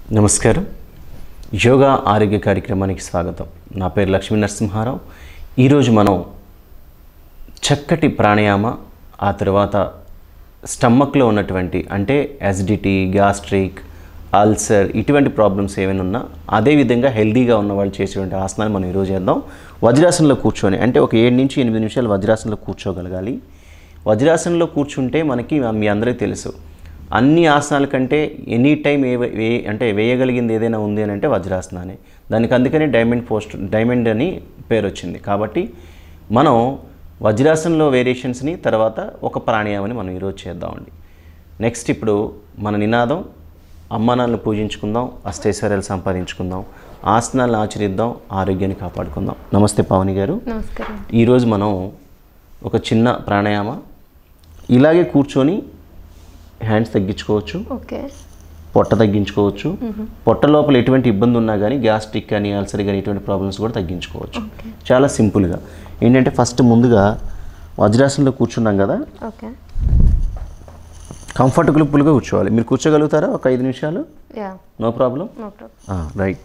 నమస్కారం యోగా ఆరోగ్య కార్యక్రమానికి స్వాగతం నా పేరు లక్ష్మీ నరసింహారావు ఈరోజు మనం చక్కటి ప్రాణాయామ ఆ తర్వాత స్టమక్లో ఉన్నటువంటి అంటే యాసిడిటీ గ్యాస్ట్రిక్ అల్సర్ ఇటువంటి ప్రాబ్లమ్స్ ఏమైనా ఉన్నా అదేవిధంగా హెల్దీగా ఉన్న వాళ్ళు చేసేటువంటి ఆసనాలు మనం ఈరోజు చేద్దాం వజ్రాసనంలో కూర్చొని అంటే ఒక ఏడు నుంచి ఎనిమిది నిమిషాలు వజ్రాసనంలో కూర్చోగలగాలి వజ్రాసనంలో కూర్చుంటే మనకి మీ అందరికీ తెలుసు అన్ని ఆసనాల కంటే ఎనీ టైం ఏ వే అంటే వేయగలిగింది ఏదైనా ఉంది అని అంటే వజ్రాసనానే దానికి అందుకనే డైమండ్ పోస్ట్ డైమండ్ అని పేరు వచ్చింది కాబట్టి మనం వజ్రాసనంలో వేరియేషన్స్ని తర్వాత ఒక ప్రాణాయామని మనం ఈరోజు చేద్దామండి నెక్స్ట్ ఇప్పుడు మన నినాదం అమ్మానాలను పూజించుకుందాం అష్టైశ్వర్యాలు సంపాదించుకుందాం ఆసనాలను ఆచరిద్దాం ఆరోగ్యాన్ని కాపాడుకుందాం నమస్తే పావని గారు నమస్కారం ఈరోజు మనం ఒక చిన్న ప్రాణాయామ ఇలాగే కూర్చొని హ్యాండ్స్ తగ్గించుకోవచ్చు ఓకే పొట్ట తగ్గించుకోవచ్చు పొట్ట లోపల ఎటువంటి ఇబ్బంది ఉన్నా కానీ గ్యాస్ట్రిక్ కానీ అల్సర్ కానీ ఎటువంటి ప్రాబ్లమ్స్ కూడా తగ్గించుకోవచ్చు చాలా సింపుల్గా ఏంటంటే ఫస్ట్ ముందుగా వజ్రాసనంలో కూర్చున్నాం కదా ఓకే కంఫర్టబుల్గా కూర్చోవాలి మీరు కూర్చోగలుగుతారా ఒక ఐదు నిమిషాలు yeah no problem no problem right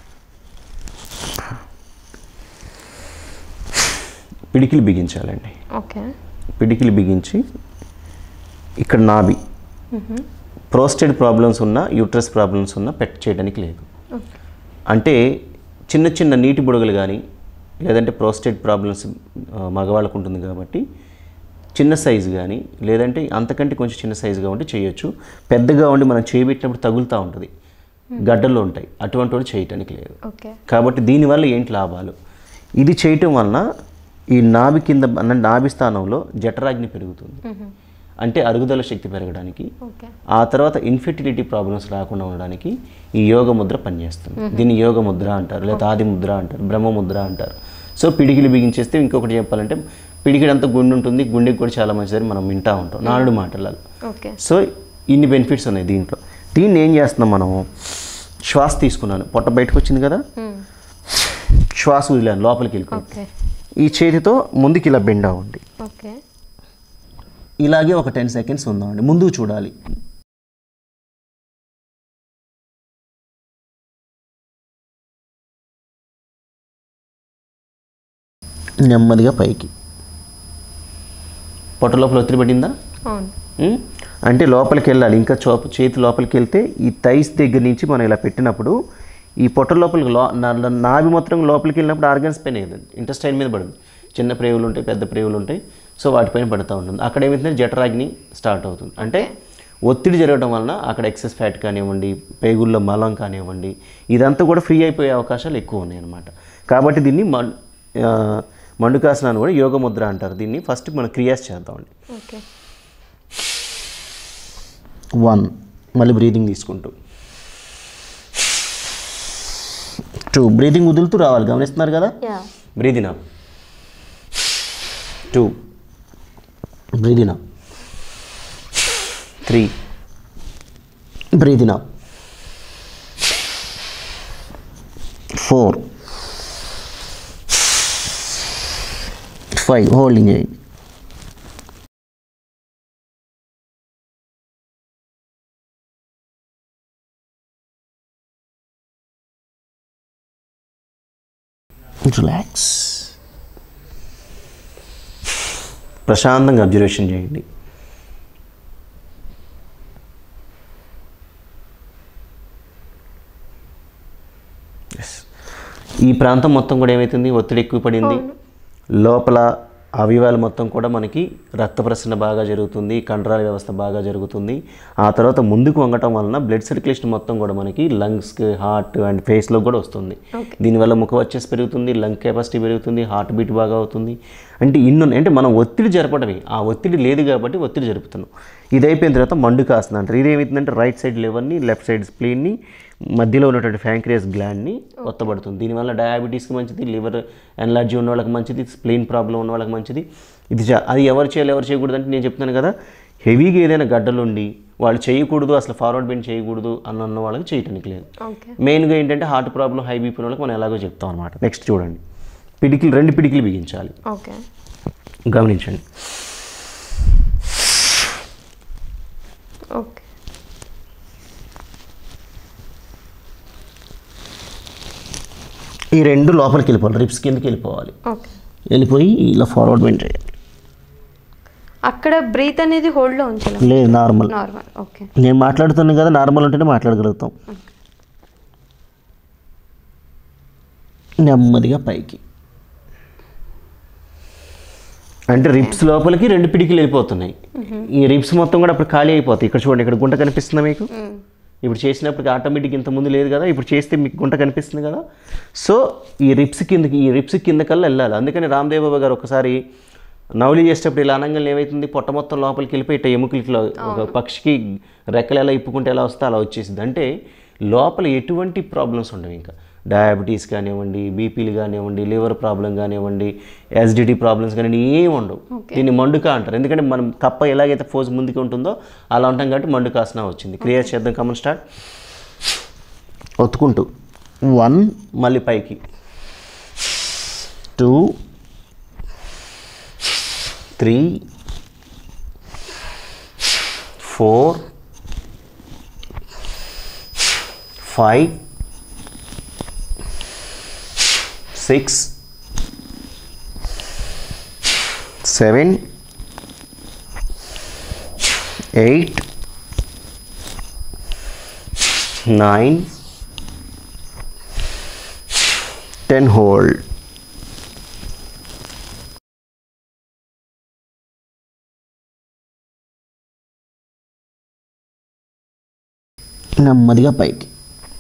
పిడికిలు బిగించాలండి ఓకే పిడికిలు బిగించి ఇక్కడ నాభి ప్రోస్టేట్ ప్రాబ్లమ్స్ ఉన్న యూట్రస్ ప్రాబ్లమ్స్ ఉన్న పెట్ చేయడానికి లేదు ఓకే అంటే చిన్న చిన్న నీటి బుడగలు కానీ లేదంటే ప్రోస్టేట్ ప్రాబ్లమ్స్ ఆ, మగవాళ్ళకు ఉంటుంది కాబట్టి చిన్న సైజు కానీ లేదంటే అంతకంటే కొంచెం చిన్న సైజుగా ఉంటే చేయొచ్చు పెద్దగా ఉండి మనం చేయబెట్టినప్పుడు తగులుతూ ఉంటుంది గడ్డలు ఉంటాయి అటువంటి వాడు చేయటానికి లేదు ఓకే కాబట్టి దీనివల్ల ఏంటి లాభాలు ఇది చేయటం వలన ఈ నాభి కింద అన్న నాభి స్థానంలో జఠరాగ్ని పెరుగుతుంది అంటే అరుగుదల శక్తి పెరగడానికి ఓకే ఆ తర్వాత ఇన్ఫెర్టిలిటీ ప్రాబ్లమ్స్ రాకుండా ఉండడానికి ఈ యోగ ముద్ర పనిచేస్తుంది దీన్ని యోగ ముద్ర అంటారు లేదా ఆది ముద్ర అంటారు బ్రహ్మ ముద్ర అంటారు సో పిడికిలు బిగించేస్తే ఇంకొకటి చెప్పాలంటే పిడికిడి అంతా గుండె ఉంటుంది గుండెకి కూడా చాలా మంచిదని మనం వింటూ ఉంటాం నాలుగు మాటలలో ఓకే సో ఇన్ని బెనిఫిట్స్ ఉన్నాయి దీంట్లో దీన్ని ఏం చేస్తున్నాం మనం శ్వాస తీసుకున్నాను పొట్ట బయటకు వచ్చింది కదా శ్వాస వదిలాను లోపలికి వెళ్ళిపోయి ఓకే ఈ చేతితో ముందుకి ఇలా బెండ్ అవ్వండి ఓకే ఇలాగే ఒక టెన్ సెకండ్స్ ఉందామండి ముందుకు చూడాలి నెమ్మదిగా పైకి పొట్ట లోపల ఒత్తిడి పడిందా అవును ఉమ్, అంటే లోపలికి వెళ్ళాలి ఇంకా చోప చేతి లోపలికి వెళ్తే ఈ థైస్ దగ్గర నుంచి మనం ఇలా పెట్టినప్పుడు ఈ పొట్ట లోపలికి లో నా- నా- నాభి మొత్తం లోపలికి వెళ్ళినప్పుడు ఆర్గన్స్ పైన ఏదండి ఇంటెస్టైన్ మీద పడుతుంది చిన్న ప్రేవులు ఉంటాయి పెద్ద ప్రేవులు ఉంటాయి సో వాటిపైన పడుతూ ఉంటుంది అక్కడ ఏమైతుందంటే జఠరాగ్ని స్టార్ట్ అవుతుంది అంటే ఒత్తిడి జరగడం వలన అక్కడ ఎక్సెస్ ఫ్యాట్ కానివ్వండి పేగుల్లో మలం కానివ్వండి ఇదంతా కూడా ఫ్రీ అయిపోయే అవకాశాలు ఎక్కువ ఉన్నాయి అన్నమాట కాబట్టి దీన్ని మం ఆ, మండుకాసనాన్ని కూడా యోగ ముద్ర అంటారు దీన్ని ఫస్ట్ మనం క్రియాస్ చేద్దామండి ఓకే వన్ మళ్ళీ బ్రీదింగ్ తీసుకుంటూ టూ బ్రీదింగ్ వదులుతూ రావాలి గమనిస్తున్నారు కదా yeah breathing up two breathing up three breathing up four five holding చేయండి రిలాక్స్ ప్రశాంతంగా అబ్జర్వేషన్ చేయండి Yes. ఈ ప్రాంతం మొత్తం కూడా ఏమవుతుంది ఒత్తిడి ఎక్కువ పడింది లోపల అవయవాలు మొత్తం కూడా మనకి రక్త ప్రసరణ బాగా జరుగుతుంది కండరాల వ్యవస్థ బాగా జరుగుతుంది ఆ తర్వాత ముందుకు వంగటం వలన బ్లడ్ సర్క్యులేషన్ మొత్తం కూడా మనకి లంగ్స్కి హార్ట్ అండ్ ఫేస్లో కూడా వస్తుంది దీనివల్ల ముఖ వచ్చేసి పెరుగుతుంది లంగ్ కెపాసిటీ పెరుగుతుంది హార్ట్ బీట్ బాగా అవుతుంది అంటే ఇన్ని అంటే మనం ఒత్తిడి జరపడమే ఆ ఒత్తిడి లేదు కాబట్టి ఒత్తిడి జరుపుతున్నాం ఇది అయిపోయిన తర్వాత మండుకాసన అంటారు ఇది ఏమవుతుందంటే రైట్ సైడ్ లివర్ని లెఫ్ట్ సైడ్ స్ప్లీన్ని మధ్యలో ఉన్నటువంటి ఫ్యాంక్రియస్ గ్లాండ్ని ఒత్తబడుతుంది దీనివల్ల డయాబెటీస్కి మంచిది లివర్ ఎనర్జీ ఉన్న వాళ్ళకి మంచిది స్ప్లీన్ ప్రాబ్లం ఉన్న వాళ్ళకి మంచిది ఇది చా- అది ఎవరు చేయాలి ఎవరు చేయకూడదు అంటే నేను చెప్తున్నాను కదా హెవీగా ఏదైనా గడ్డలుండి వాళ్ళు చేయకూడదు అసలు ఫార్వర్డ్ బెండ్ చేయకూడదు అని అన్న వాళ్ళకి చేయటానికి లేదు ఓకే మెయిన్గా ఏంటంటే హార్ట్ ప్రాబ్లం హై బీపీ వాళ్ళకి మనం ఎలాగో చెప్తాం అనమాట నెక్స్ట్ చూడండి పిడికిలు రెండు పిడికిలు బిగించాలి ఓకే గమనించండి ఓకే ఈ రెండు లోపలికి వెళ్ళిపోవాలి రిప్స్ కిందకి వెళ్ళిపోవాలి ఓకే వెళ్ళిపోయి ఇలా ఫార్వర్డ్ బెండ్ చేయాలి అక్కడ బ్రీత్ అనేది హోల్డ్లో ఉంచాలి లేదు నార్మల్ నార్మల్ ఓకే నేను మాట్లాడుతున్నాను కదా నార్మల్ ఉంటేనే మాట్లాడగలుగుతాం నెమ్మదిగా పైకి అంటే రిప్స్ లోపలికి రెండు పిడికిలు వెళ్ళిపోతున్నాయి ఈ రిప్స్ మొత్తం కూడా అప్పుడు ఖాళీ అయిపోతాయి ఇక్కడ చూడండి ఇక్కడ గుంట కనిపిస్తుందా మీకు ఇప్పుడు చేసినప్పటికి ఆటోమేటిక్ ఇంత ముందు లేదు కదా ఇప్పుడు చేస్తే మీకు గుంట కనిపిస్తుంది కదా సో ఈ రిప్స్ కిందకి ఈ రిప్స్ కిందకల్లా వెళ్ళాలి అందుకని రామ్దేవ్ బాబా గారు ఒకసారి నవలి చేసేటప్పుడు ఇలా అనగానే ఏమవుతుంది పొట్ట మొత్తం లోపలికి వెళ్ళిపోయి ఇట్లా ఎముకలకి ఇట్లా ఒక పక్షికి రెక్కలు ఎలా ఇప్పుకుంటే ఎలా వస్తే అలా వచ్చేసింది అంటే లోపల ఎటువంటి ప్రాబ్లమ్స్ ఉండవు ఇంకా డయాబెటీస్ కానివ్వండి బీపీలు కానివ్వండి లివర్ ప్రాబ్లం కానివ్వండి యాసిడిటీ ప్రాబ్లమ్స్ కానివ్వండి ఏమి ఉండవు దీన్ని మండుక అంటారు ఎందుకంటే మనం కప్ప ఎలాగైతే ఫోజ్ ముందుకు ఉంటుందో అలా ఉంటాం కాబట్టి మండుకాసన వచ్చింది క్రియ చేద్దాం కమన్ స్టార్ట్ ఒత్తుకుంటూ వన్ మళ్ళీ పైకి two three four five six seven eight nine ten hold నెమ్మదిగా పైకి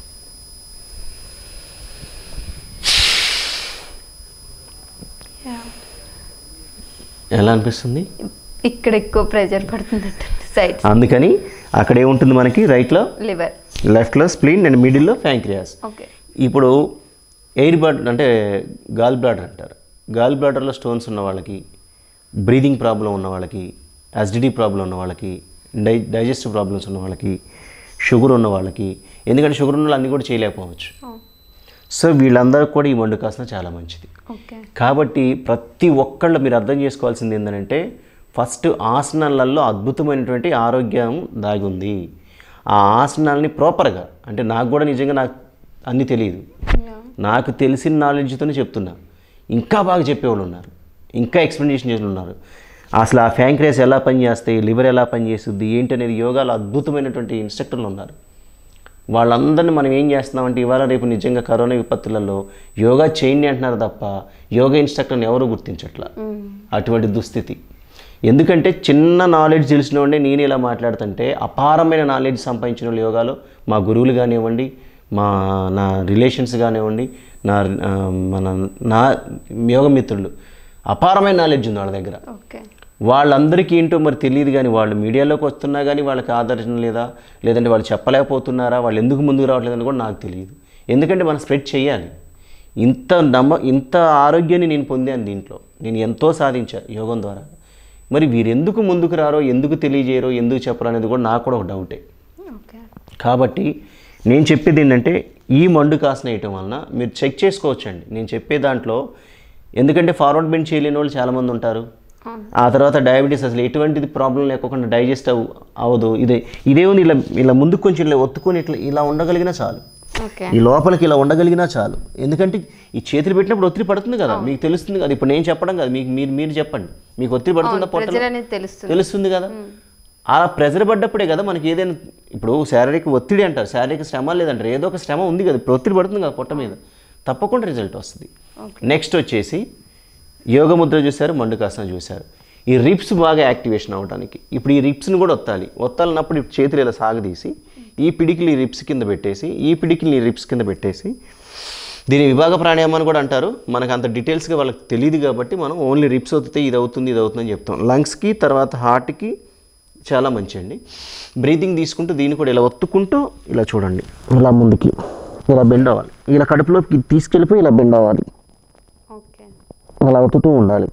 ఎలా అనిపిస్తుంది ఇక్కడ ఎక్కువ ప్రెజర్ పడుతుంది సైడ్ అందుకని అక్కడ ఏముంటుంది మనకి రైట్లో లివర్ లెఫ్ట్లో స్ప్లీన్ అండ్ మిడిల్లో ఫ్యాంక్రియాస్ ఓకే ఇప్పుడు ఎయిర్ బడ్ అంటే గాల్ బ్లాడర్ అంటారు గాల్ బ్లాడర్లో స్టోన్స్ ఉన్న వాళ్ళకి బ్రీదింగ్ ప్రాబ్లం ఉన్న వాళ్ళకి యాసిడిటీ ప్రాబ్లం ఉన్న వాళ్ళకి డై డైజెస్టివ్ ప్రాబ్లమ్స్ ఉన్న వాళ్ళకి షుగర్ ఉన్న వాళ్ళకి ఎందుకంటే షుగర్ ఉన్న వాళ్ళు అన్నీ కూడా చేయలేకపోవచ్చు సో వీళ్ళందరికీ కూడా ఈ మండుకాసన చాలా మంచిది ఓకే కాబట్టి ప్రతి ఒక్కళ్ళు మీరు అర్థం చేసుకోవాల్సింది ఏంటంటే ఫస్ట్ ఆసనాలలో అద్భుతమైనటువంటి ఆరోగ్యం దాగి ఉంది ఆ ఆసనాలని ప్రాపర్గా అంటే నాకు కూడా నిజంగా నాకు అన్నీ తెలియదు నాకు తెలిసిన నాలెడ్జ్తోనే చెప్తున్నా ఇంకా బాగా చెప్పేవాళ్ళు ఉన్నారు ఇంకా ఎక్స్ప్లెనేషన్ చేసిన ఉన్నారు అసలు ఆ ఫ్యాంక్రేస్ ఎలా పనిచేస్తాయి లివర్ ఎలా పనిచేస్తుంది ఏంటనేది యోగాలో అద్భుతమైనటువంటి ఇన్స్ట్రక్టర్లు ఉన్నారు వాళ్ళందరినీ మనం ఏం చేస్తున్నామంటే ఇవాళ రేపు నిజంగా కరోనా విపత్తులలో యోగా చేయండి అంటున్నారు తప్ప యోగా ఇన్స్ట్రక్టర్ని ఎవరు గుర్తించట్లా అటువంటి దుస్థితి ఎందుకంటే చిన్న నాలెడ్జ్ తెలిసిన వాడే నేను ఇలా మాట్లాడుతుంటే అపారమైన నాలెడ్జ్ సంపాదించిన వాళ్ళు యోగాలో మా గురువులు కానివ్వండి మా నా రిలేషన్స్ కానివ్వండి నా ఆ, మన నా యోగ మిత్రులు అపారమైన నాలెడ్జ్ ఉంది వాళ్ళ దగ్గర ఓకే వాళ్ళందరికీ ఏంటో మరి తెలియదు కానీ వాళ్ళు మీడియాలోకి వస్తున్నా కానీ వాళ్ళకి ఆదర్శం లేదా లేదంటే వాళ్ళు చెప్పలేకపోతున్నారా వాళ్ళు ఎందుకు ముందుకు రావట్లేదని కూడా నాకు తెలియదు ఎందుకంటే మనం స్ప్రెడ్ చేయాలి ఇంత నమ్మ ఇంత ఆరోగ్యాన్ని నేను పొందాను దీంట్లో నేను ఎంతో సాధించా యోగం ద్వారా మరి వీరెందుకు ముందుకు రారో ఎందుకు తెలియజేయరో ఎందుకు చెప్పరో అనేది కూడా నాకు కూడా ఒక డౌటే ఓకే కాబట్టి నేను చెప్పేది ఏంటంటే ఈ మండు కాసిన వేయటం వలన మీరు చెక్ చేసుకోవచ్చండి నేను చెప్పే దాంట్లో ఎందుకంటే ఫార్వర్డ్ బెండ్ చేయలేని వాళ్ళు చాలామంది ఉంటారు ఆ తర్వాత డయాబెటీస్ అసలు ఎటువంటిది ప్రాబ్లం లేకోకుండా డైజెస్ట్ అవ్ అవ్వదు ఇదే ఇదే ఉంది ఇలా ఇలా ముందుకు కొంచెం ఇలా ఒత్తుకొని ఇట్లా ఇలా ఉండగలిగినా చాలు ఓకే ఈ లోపలికి ఇలా ఉండగలిగినా చాలు ఎందుకంటే ఈ చేతులు పెట్టినప్పుడు ఒత్తిడి పడుతుంది కదా మీకు తెలుస్తుంది కదా ఇప్పుడు నేను చెప్పడం కదా మీకు మీరు మీరు చెప్పండి మీకు ఒత్తిడి పడుతుందా పొట్టలో ప్రెజర్ అనేది తెలుస్తుంది తెలుస్తుంది కదా ఆ ప్రెజర్ పడ్డప్పుడే కదా మనకి ఏదైనా ఇప్పుడు శారీరక ఒత్తిడి అంటారు శారీరక శ్రమ లేదంటారు ఏదో ఒక శ్రమ ఉంది కదా ఇప్పుడు ఒత్తిడి పడుతుంది కదా పొట్ట మీద తప్పకుండా రిజల్ట్ వస్తుంది నెక్స్ట్ వచ్చేసి యోగ ముద్ర చూశారు మండుకాసన చూశారు ఈ రిప్స్ బాగా యాక్టివేషన్ అవ్వడానికి ఇప్పుడు ఈ రిప్స్ని కూడా ఒత్తాలి ఒత్తాలన్నప్పుడు ఇప్పుడు చేతులు ఇలా సాగదీసి ఈ పిడికిలు ఈ రిప్స్ కింద పెట్టేసి ఈ పిడికిలు ఈ రిప్స్ కింద పెట్టేసి దీని విభాగ ప్రాణాయామం అని కూడా అంటారు మనకు అంత డీటెయిల్స్గా వాళ్ళకి తెలియదు కాబట్టి మనం ఓన్లీ రిప్స్ అవుతే ఇది అవుతుంది ఇది అవుతుంది అని చెప్తాం లంగ్స్కి తర్వాత హార్ట్కి చాలా మంచి అండి బ్రీతింగ్ తీసుకుంటూ దీన్ని కూడా ఇలా ఒత్తుకుంటూ ఇలా చూడండి ఇలా ముందుకి ఇలా బెండ్ అవ్వాలి ఇలా కడుపులోకి తీసుకెళ్ళిపోయి ఇలా బెండ్ అవ్వాలి ఓకే అలా ఒత్తుతూ ఉండాలి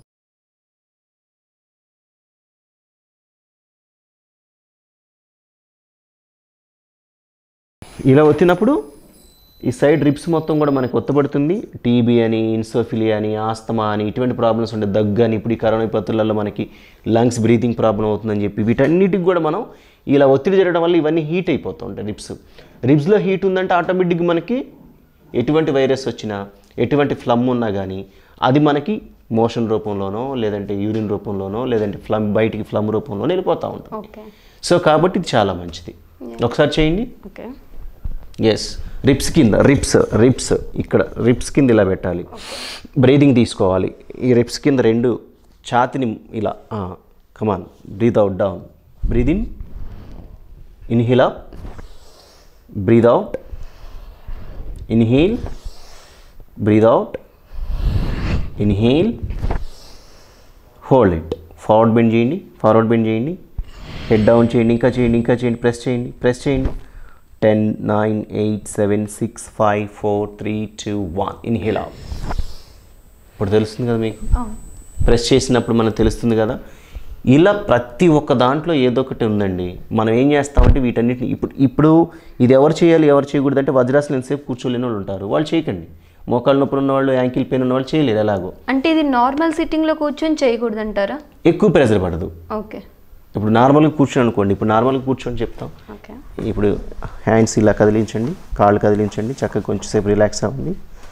ఇలా వచ్చినప్పుడు ఈ సైడ్ రిప్స్ మొత్తం కూడా మనకు ఒత్తబడుతుంది టీబీ అని ఇన్సోఫిలియా అని ఆస్తమా అని ఇటువంటి ప్రాబ్లమ్స్ ఉండే దగ్గు అని ఇప్పుడు ఈ కరోనా విపత్తులలో మనకి లంగ్స్ బ్రీతింగ్ ప్రాబ్లం అవుతుందని చెప్పి వీటన్నిటికి కూడా మనం ఇలా ఒత్తిడి జరగడం వల్ల ఇవన్నీ హీట్ అయిపోతూ ఉంటాయి రిప్స్ రిప్స్లో హీట్ ఉందంటే ఆటోమేటిక్గా మనకి ఎటువంటి వైరస్ వచ్చినా ఎటువంటి ఫ్లమ్ ఉన్నా కానీ అది మనకి మోషన్ రూపంలోనో లేదంటే యూరిన్ రూపంలోనో లేదంటే ఫ్లమ్ బయటికి ఫ్లమ్ రూపంలోనో వెళ్ళిపోతూ ఉంటుంది ఓకే సో కాబట్టి ఇది చాలా మంచిది ఒకసారి చేయండి ఓకే ఎస్ రిప్స్ కింద రిప్స్ రిప్స్ ఇక్కడ రిప్స్ కింద ఇలా పెట్టాలి బ్రీదింగ్ తీసుకోవాలి ఈ రిప్స్ కింద రెండు ఛాతిని ఇలా come on breathe out down breathe in inhale up breathe out inhale breathe out inhale hold it forward bend చేయండి ఫార్వర్డ్ బెండ్ చేయండి హెడ్ డౌన్ చేయండి ఇంకా చేయండి ఇంకా చేయండి ప్రెస్ చేయండి ప్రెస్ చేయండి ten nine eight seven six five four three two one inhale out ఇప్పుడు తెలుస్తుంది కదా మీకు ప్రెస్ చేసినప్పుడు మనకు తెలుస్తుంది కదా ఇలా ప్రతి ఒక్క దాంట్లో ఏదో ఒకటి ఉందండి మనం ఏం చేస్తామంటే వీటన్నిటిని ఇప్పుడు ఇప్పుడు ఇది ఎవరు చేయాలి ఎవరు చేయకూడదు అంటే వజ్రాసనం ఎంతసేపు కూర్చోలేని వాళ్ళు ఉంటారు వాళ్ళు చేయకండి మోకాళ్ళ నొప్పులు ఉన్న వాళ్ళు యాంకిల్ పెయిన్ ఉన్న వాళ్ళు చేయలేరు ఎలాగో అంటే ఇది నార్మల్ సిట్టింగ్లో కూర్చొని చేయకూడదు అంటారా ఎక్కువ ప్రెజర్ పడదు ఓకే ఇప్పుడు నార్మల్గా కూర్చొని అనుకోండి ఇప్పుడు నార్మల్గా కూర్చొని చెప్తాం ఓకే ఇప్పుడు హ్యాండ్స్ ఇలా కదిలించండి కాళ్ళు కదిలించండి చక్కగా కొంచెంసేపు రిలాక్స్ అవ్వండి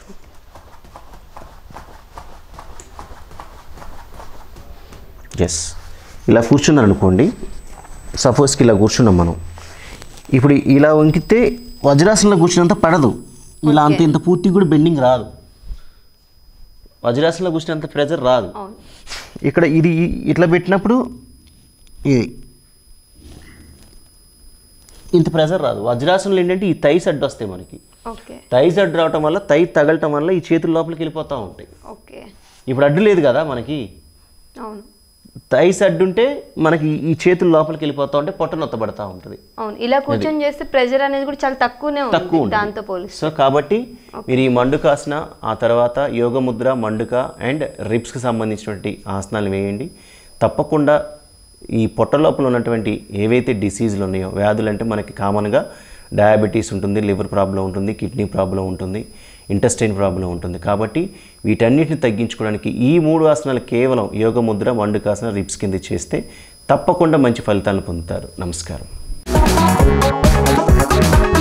ఎస్ ఇలా కూర్చున్నారు అనుకోండి సపోజ్కి ఇలా కూర్చున్నాం మనం ఇప్పుడు ఇలా వంకితే వజ్రాసనంలో కూర్చున్నంత పడదు ఇలా అంత ఇంత పూర్తి కూడా బెండింగ్ రాదు వజ్రాసనంలో కూర్చున్నంత ప్రెజర్ రాదు అవును ఇక్కడ ఇది ఇట్లా పెట్టినప్పుడు ఇది ఇంత ప్రెజర్ రాదు వజ్రాసనంలో ఏంటంటే ఈ థైస్ అడ్డు వస్తాయి మనకి ఓకే థైస్ అడ్డు రావటం వల్ల తై తగలటం వల్ల ఈ చేతుల లోపలికి వెళ్ళిపోతూ ఉంటాయి ఓకే ఇప్పుడు అడ్డు లేదు కదా మనకి అవును థైస్ అడ్డు ఉంటే మనకి ఈ చేతుల లోపలికి వెళ్ళిపోతూ ఉంటే పొట్ట నొత్తబడతా ఉంటుంది అవును ఇలా కూర్చొని చేస్తే ప్రెజర్ అనేది కూడా చాలా తక్కువనే తక్కువ ఉంది ఉంటుంది. దాంతో పోలిస్తే సో కాబట్టి మీరు ఈ మండుకాసన ఆ తర్వాత యోగ ముద్ర మండుక అండ్ రిప్స్కి సంబంధించినటువంటి ఆసనాలు వేయండి తప్పకుండా ఈ పొట్ట లోపల ఉన్నటువంటి ఏవైతే డిసీజులు ఉన్నాయో వ్యాధులు అంటే మనకి కామన్గా డయాబెటీస్ ఉంటుంది లివర్ ప్రాబ్లం ఉంటుంది కిడ్నీ ప్రాబ్లం ఉంటుంది ఇంటెస్టైన్ ప్రాబ్లం ఉంటుంది కాబట్టి వీటన్నిటిని తగ్గించుకోవడానికి ఈ మూడు ఆసనాలు కేవలం యోగ ముద్ర మండుకాసన రిప్స్ కింద చేస్తే తప్పకుండా మంచి ఫలితాలను పొందుతారు నమస్కారం